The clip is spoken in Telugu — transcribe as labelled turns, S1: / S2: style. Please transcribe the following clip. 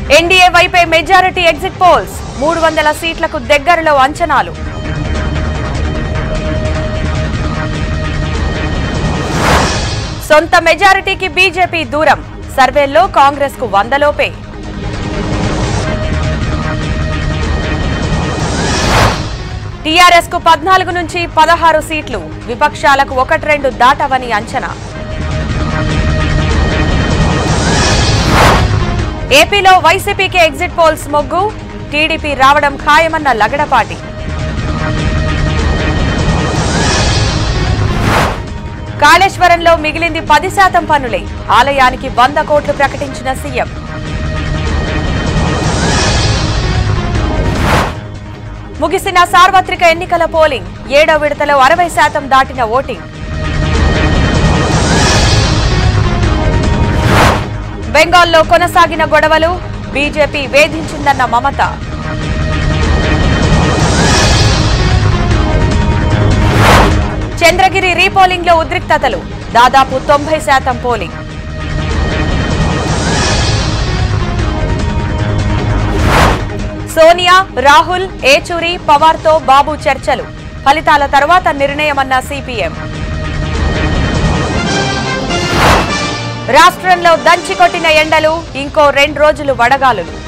S1: ఎన్డీఏ వైపే మెజారిటీ ఎగ్జిట్ పోల్స్ మూడు వందల సీట్లకు దగ్గరలో అంచనాలు సొంత మెజారిటీకి బీజేపీ దూరం సర్వేల్లో కాంగ్రెస్ కు వందలోపే టీఆర్ఎస్ కు పద్నాలుగు నుంచి పదహారు సీట్లు విపక్షాలకు ఒకటి రెండు దాటవని అంచనా ఏపీలో వైసీపీకి ఎగ్జిట్ పోల్స్ మొగ్గు టీడీపీ రావడం ఖాయమన్న లగడపాటి కాళేశ్వరంలో మిగిలింది పది శాతం పనులే ఆలయానికి వంద కోట్లు ప్రకటించిన సీఎం ముగిసిన సార్వత్రిక ఎన్నికల పోలింగ్ ఏడో విడతలో అరవై శాతం దాటిన ఓటింగ్ బెంగాల్లో కొనసాగిన గొడవలు బీజేపీ వేధించిందన్న మమత చంద్రగిరి రీపోలింగ్ లో ఉద్రిక్తతలు దాదాపు తొంభై శాతం పోలింగ్ సోనియా రాహుల్ ఏచూరి పవార్తో బాబు చర్చలు ఫలితాల తర్వాత నిర్ణయమన్న సిపిఎం రాష్ట్రంలో దంచికొట్టిన ఎండలు ఇంకో రెండు రోజులు వడగాలులు